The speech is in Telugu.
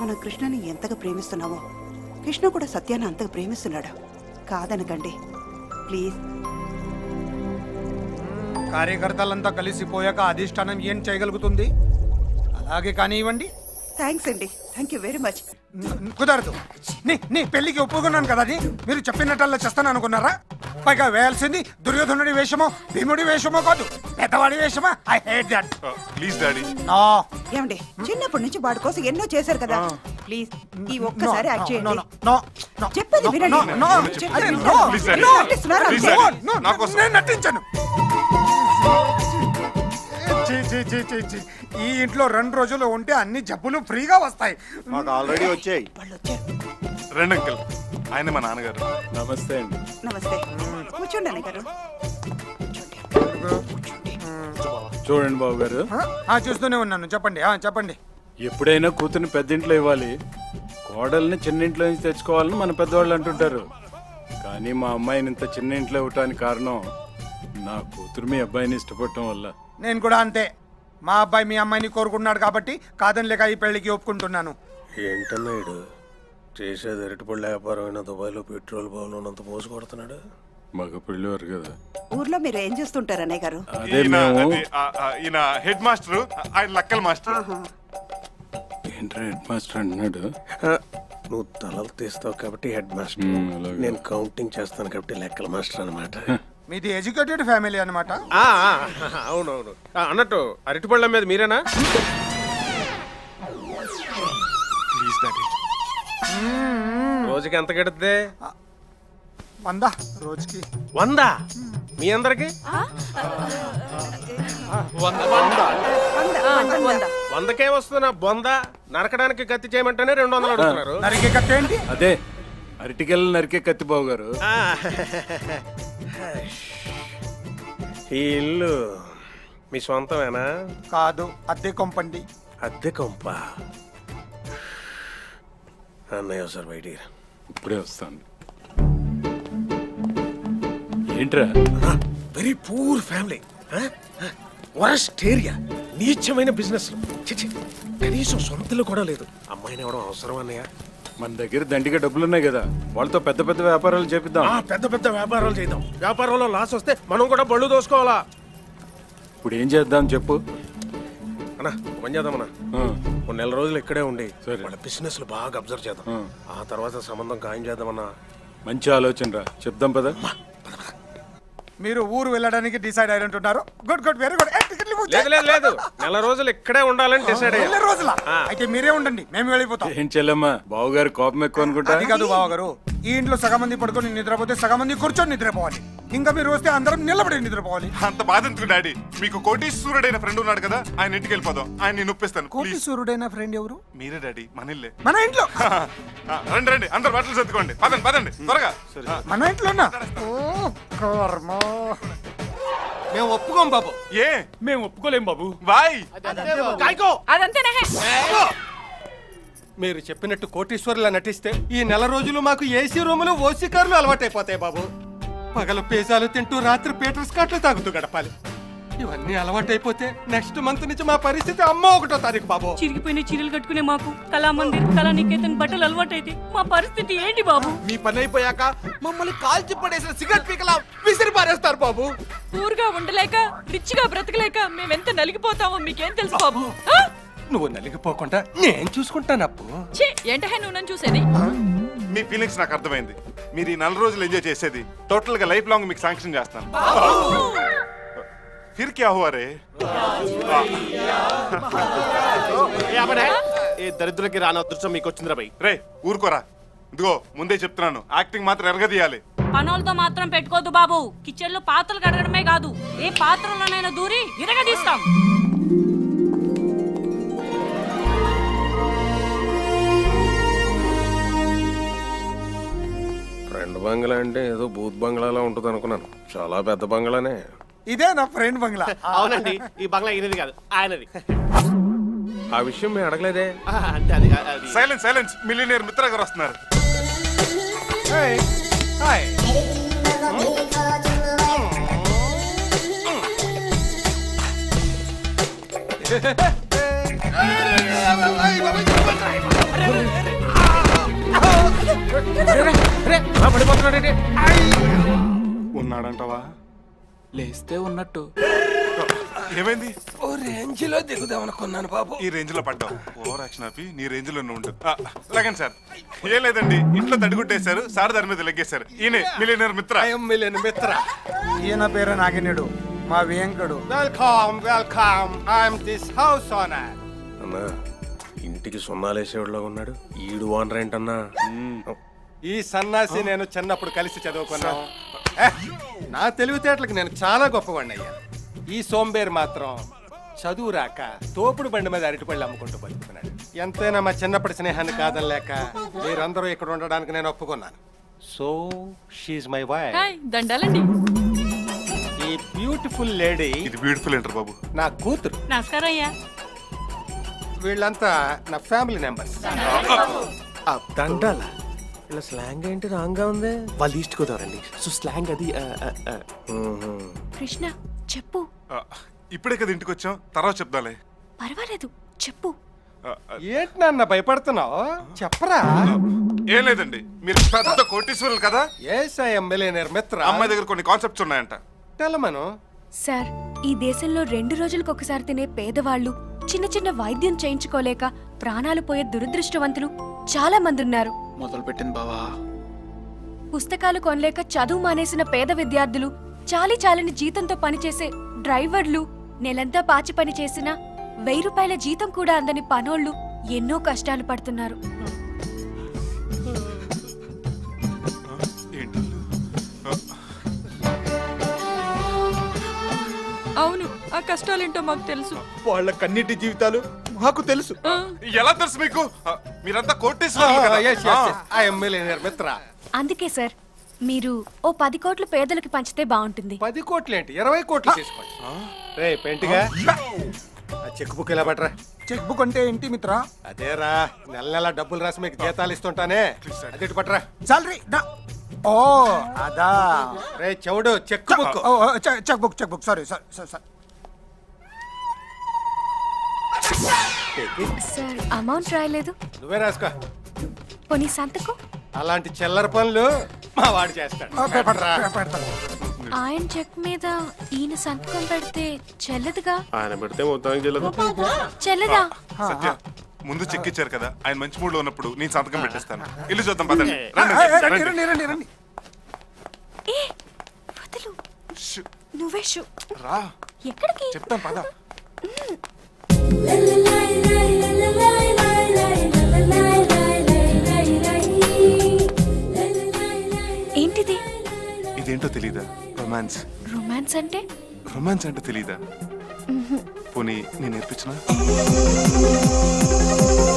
మనం కృష్ణని ఎంతగా ప్రేమిస్తున్నామో కృష్ణ కూడా సత్యాన్ని అంతగా ప్రేమిస్తున్నాడు కాదనకండి ప్లీజ్ కార్యకర్తలంతా కలిసిపోయాక అధిష్టానం ఏం చేయగలుగుతుంది అలాగే కానివ్వండి థ్యాంక్స్ అండి థ్యాంక్ యూ వెరీ మచ్ న- కుదరదు నీ నీ పెళ్లికి ఒప్పుకున్నాను కదా అని మీరు చెప్పినట్టల్లా చేస్తాను అనుకున్నారా పైగా వేయాల్సింది దుర్యోధనుడి వేషమో భీముడి వేషమో కాదు పెద్దవాడి వేషమా I hate that please daddy no ఏమండి చిన్నప్పటి నుంచి వాడి కోసం ఎన్నో చేశారు కదా ప్లీజ్ ఈ ఒక్కసారి యాక్ట్ చేయండి నో నో చెప్పేది వినండి నో చెప్పేది అరే, వినండి. నో, Please, మీరు Daddy. నటిస్తున్నారా? Please, అంతే. Daddy. నో, నా కోసం. నేను నటించను ఛీ, ఛీ, ఛీ, ఛీ, ఛీ. ఈ ఇంట్లో రెండు రోజులు ఉంటే అన్ని జబ్బులు ఫ్రీగా వస్తాయి మాకు ఆల్రెడీ వచ్చాయి వాళ్ళు వచ్చారు రండి అంకుల్ ఆయన మా నాన్నగారు నమస్తే అండి నమస్తే కూర్చోండి అన్నయ్య గారు చూడండి బాబు గారు ఆ, ఆ, చూస్తూనే ఉన్నాను చెప్పండి ఆ, చెప్పండి ఎప్పుడైనా కూతుర్ని పెద్దింట్లో ఇవ్వాలి కోడల్ని చిన్నింట్లో నుంచి తెచ్చుకోవాలని మన పెద్దవాళ్ళు అంటుంటారు కానీ మా అమ్మాయిని ఇంత చిన్న ఇంట్లో ఇవ్వటానికి కారణం నా కూతురు మీ అబ్బాయిని ఇష్టపడటం వల్ల నేను కూడా అంతే మా అబ్బాయి మీ అమ్మాయిని కోరుకున్నాడు కాబట్టి కాదని లేక ఈ పెళ్లికి ఒప్పుకుంటున్నాను ఏంటన్నాడు చేసేది అరటిపళ్ళ వ్యాపారం అయినా దుబాయ్లో పెట్రోల్ బావులు ఉన్నంత పోసి కొడుతున్నాడు మగ పెళ్ళివారు కదా ఊర్లో మీరు ఏం చేస్తుంటారు అన్నయ్య గారు అదే ఈయన మేము అది, ఆ, ఆ, ఈయన హెడ్ మాస్టర్ ఆయన లక్కల్ మాస్టర్ ఏంట్రా హెడ్ మాస్టర్ అంటున్నాడు హ, నువ్వు తలలు తీస్తావు కాబట్టి హెడ్ మాస్టర్ మ్మ్, అలాగే. నేను కౌంటింగ్ చేస్తాను కాబట్టి లెక్కల మాస్టర్ అనమాట మీది ఎడ్యుకేటెడ్ ఫ్యామిలీ అనమాట అవునవును ఆ, అన్నట్టు అరటిపళ్ళ మీద మీరేనా ప్లీజ్ డాడీ రోజుకి ఎంత గడుద్ది వందా రోజుకి వంద మీ అందరికి వందకే వస్తున్నా బొంద నరకడానికి కత్తి చేయమంటేనే రెండు వందలు అడుగుతున్నారు నరికే కట్టేంటి అదే అరటికెళ్ళ నరికే కత్తి బాబు గారు ఆ, ఈ ఇల్లు మీ సొంతమేనా కాదు అద్దె కొంపండి అద్దె కొంప అన్నయ్య సార్ బయటికి రా. ఇప్పుడే వస్తాను ఏంట్రా very poor family worst area నీచమైన బిజినెస్ కనీసం సొంతలు కూడా లేదు అమ్మాయిని ఎవడం అవసరం అన్నయ్య మన దగ్గర దండిగా డబ్బులున్నాయి కదా వాళ్ళతో పెద్ద పెద్ద వ్యాపారాలు చేపిద్దాం ఆ, పెద్ద పెద్ద వ్యాపారాలు చేద్దాం వ్యాపారంలో లాస్ వస్తే మనం కూడా బళ్ళు దోసుకోవాలా ఇప్పుడు ఏం చేద్దాం చెప్పు అన్నా పని చేద్దామన్నా ఆ, కొన్ని నెల రోజులు ఇక్కడే ఉండి సరే. వాళ్ళ బిజినెస్ బాగా అబ్జర్వ్ చేద్దాం ఆ. ఆ తర్వాత సంబంధం ఖాయం చేద్దామన్నా మంచి ఆలోచన రా చెప్దాం పదా మీరు ఊరు వెళ్ళడానికి డిసైడ్ అయినట్టున్నారు గుడ్ గుడ్ వెరీ గుడ్ లేదు లేదు లేదు నెల రోజులు ఇక్కడే ఉండాలని డిసైడ్ అయ్యా రోజుల అయితే మీరే ఉండండి మేము వెళ్ళిపోతాం ఏం చెల్లమ్మా బావగారు కోపం ఎక్కువ అనుకుంటా అది కాదు బావ గారు ఈ ఇంట్లో సగం మంది పడుకొని నిద్రపోతే సగం మంది కూర్చొని నిద్రపోవాలి ఇంకా మీరు వస్తే అందరం నిలబడి నిద్రపోవాలి అంత బాధ ఎందుకు డాడీ మీకు కోటీశ్వరుడైన ఫ్రెండ్ ఉన్నాడు కదా ఆయన ఇంటికి వెళ్ళిపోదాం ఆయన నేను ఒప్పిస్తాను కోటి ప్లీజ్ సూర్యుడైన ఫ్రెండ్ ఎవరు మీరే డాడీ మన ఇల్లే మన ఇంట్లో ఆ, రండి రండి అందరు బట్టలు సర్దుకోండి పదండి పదండి త్వరగా ఆ, మన ఇంట్లోనా ఓ, కర్మ. మేము ఒప్పుకోం బాబు ఏ మేము ఒప్పుకోలేం బాబు బాయ్ కాయ్కో అదంతేనే మీరు చెప్పినట్టు కోటీశ్వరులా నటిస్తే ఈ నెల రోజులు మాకు ఏసీ రూములు ఓసీ కార్లు అలవాటైపోతాయి బాబు పగలు పేజాలు తింటూ రాత్రి పీటర్ స్కాట్లు తాగుతూ గడపాలి ఇవన్నీ అలవాటైపోతే నెక్స్ట్ మంత్ నుంచి మా పరిస్థితి అమ్మ ఒకటో తారీఖు బాబు చిరిగిపోయిన చీరలు కట్టుకునే మాకు కళామందిర్ కళానికేతన్ బట్టలు అలవాటైతే మా పరిస్థితి ఏంటి బాబు మీ పని అయిపోయాక మమ్మల్ని కాల్చి పడేసిన సిగరెట్ పీకలా విసిరి పారేస్తారు బాబు ఊరుగా ఉండలేక రిచ్గా బ్రతకలేక మేమెంత నలిగిపోతామో మీకేం తెలుసు బాబు ఆ? నువ్వు నలిగిపోకుండా నేను చూసుకుంటాను అప్పు ఛీ, ఏంటహే నువ్వు నన్ను చూసేది మీ ఫీలింగ్స్ నాకు అర్థమైంది మీరు ఈ నెల రోజులు ఎంజాయ్ చేసేది టోటల్ గా లైఫ్ లాంగ్ మీకు శాంక్షన్ చేస్తాను ఫిర్ క్యా హువా రే ఏ దరిద్రులకి రాని అదృష్టం మీకు వచ్చిందిరా బై రే ఊరుకోరా ఇదిగో ముందే చెప్తున్నాను యాక్టింగ్ మాత్రం ఎరగదీయాలి పనులతో మాత్రం పెట్టుకోదు బాబు కిచెన్ లో పాత్రలు కడగడమే కాదు ఏ పాత్రలోనైనా దూరి ఇరగదీస్తాం ఫ్రెండ్ బంగ్లా అంటే ఏదో బూత్ బంగ్లాలా ఉంటుంది అనుకున్నాను చాలా పెద్ద బంగ్లానే ఇదే నా ఫ్రెండ్ బంగ్లా అవునండి ఈ బంగ్లా ఈయనది కాదు ఆయనది ఆ విషయం మేము అడగలేదే అంటే అది అది సైలెన్స్ సైలెన్స్ మిలినియర్ మిత్ర గారు వస్తున్నారు హాయ్ హాయ్ పడిపోతున్నాడే ఉన్నాడంటావా లేస్తే ఉన్నట్టు ఏమైంది ఓ రేంజ్ లో దిగుదామనుకున్నాను బాబు ఈ రేంజ్ లో పడ్డావు ఓవర్ యాక్షన్ ఆపి నీ రేంజ్ లో ఉండు ఆ, లాగండి సార్ ఏం లేదండి ఇంట్లో తడిగుట్టేశారు సార్ దాని మీద లెగ్గేశారు ఈయనే మిలియనర్ మిత్ర ఐఎం మిలియన్ మిత్ర ఈయన పేరు నాగినేడు మా Venkadu welcome welcome I'm this house owner అన్నా ఇంటికి సున్నాలేసేవాడులో ఉన్నాడు ఈడు ఓనర్ ఏంటన్నా ఈ సన్నాసి నేను చిన్నప్పుడు కలిసి చదువుకున్నాను ఏ, నా తెలివితేటలకు నేను చాలా గొప్పవాడిని అయ్యా ఈ సోంబేర్ మాత్రం చదువు రాక తోపుడు బండి మీద అరటిపళ్ళు అమ్ముకుంటూ బతుకుతున్నాడు ఎంతైనా మా చిన్నప్పటి స్నేహాన్ని కాదనలేక మీరందరూ ఇక్కడ ఉండడానికి నేను ఒప్పుకున్నాను so she my wife hi దండాలండి ఈ బ్యూటిఫుల్ లేడీ ఇది బ్యూటిఫుల్ ఏంటర్ బాబు నా కూతురు నమస్కారం అయ్యా వీళ్ళంతా నా ఫ్యామిలీ మెంబర్స్ దండాల ఇలా స్లాంగ్ ఏంటి రాంగ్ గా ఉంది వాళ్ళు ఈస్ట్ గోదావరండి సో స్లాంగ్ అది ఆ, ఆ, ఆ. మ్మ్హ్మ్. కృష్ణ చెప్పు ఆ, ఇప్పుడే కదా ఇంటికి వచ్చాం తర్వాత చెప్దాలే పర్వాలేదు చెప్పు ఆ, ఆ, ఏంటి నాన్న భయపడుతున్నావు చెప్పరా ఏం లేదండి మీరు పెద్ద కోటీశ్వరులు కదా ఎస్ ఐఎమ్ మిలియనర్ మిత్ర అమ్మాయి దగ్గర కొన్ని కాన్సెప్ట్స్ ఉన్నాయంట తెలమను సార్ ఈ దేశంలో రెండు రోజులకు ఒకసారి తినే పేదవాళ్ళు చిన్న చిన్న వైద్యం చేయించుకోలేక ప్రాణాలు పోయే దురదృష్టవంతులు చాలా మంది ఉన్నారు మొదలు పెట్టింది బావా పుస్తకాలు కొనలేక చదువు మానేసిన పేద విద్యార్థులు చాలి చాలని జీతంతో పనిచేసే డ్రైవర్లు నెలంతా పాచి పని చేసిన వెయ్యి రూపాయల జీతం కూడా అందని పనోళ్ళు ఎన్నో కష్టాలు పడుతున్నారు ఏంటి అవును ఆ కష్టాలేంటో మాకు తెలుసు వాళ్ళ కన్నిటి జీవితాలు మాకు తెలుసు ఎలా తెలుసు మీకు ఆ, మీరంతా కోటీశ్వరులు కదా ఐఎమ్ మిలియనర్ మిత్ర అందుకే సార్ మీరు ఓ పది కోట్లు పేదలకు పంచితే బాగుంటుంది పది కోట్లు ఏంటి ఇరవై కోట్లు తీసుకోండి రే పెంటిగా ఆ చెక్ బుక్ ఇలా పట్టరా చెక్ బుక్ అంటే ఏంటి మిత్ర అదేరా నెల నెల డబ్బులు రాసి మీకు జీతాలు ఇస్తుంటానే అది ఇటు పట్టరా సాలరీ ఓ అదా రే చెవుడు చెక్ బుక్ ఓ, ఓ, చె- check book check book sorry sorry sorry sorry. Sir amount రాయలేదు నువ్వే రాసుకో పోనీ సంతకం అలాంటి చిల్లర పనులు మా వాడు చేస్తాడు ఓ, పేపర్ పెట్టరా. పేపర్ పెడతాను. ఆయన చెక్ మీద ఈయన సంతకం పెడితే చెల్లదుగా ఆయన పెడితే మొత్తానికి చెల్లదు చెల్లదా సత్య ముందు చెక్ ఇచ్చారు కదా ఆయన మంచి మూడ్ లో ఉన్నప్పుడు నేను సంతకం పెట్టేస్తాను ఇల్లు చూద్దాం పదండి రండి, ఏయ్, ఏయ్, రండి. రండి రండి రండి ఏ వదులు షూ, నువ్వే షూ రా ఎక్కడికి చెప్తాం పద ఏంటిది ఇదేంటో తెలీదా రొమాన్స్ రొమాన్స్ అంటే రొమాన్స్ అంటే తెలీదా పోనీ నేను నేర్పించిన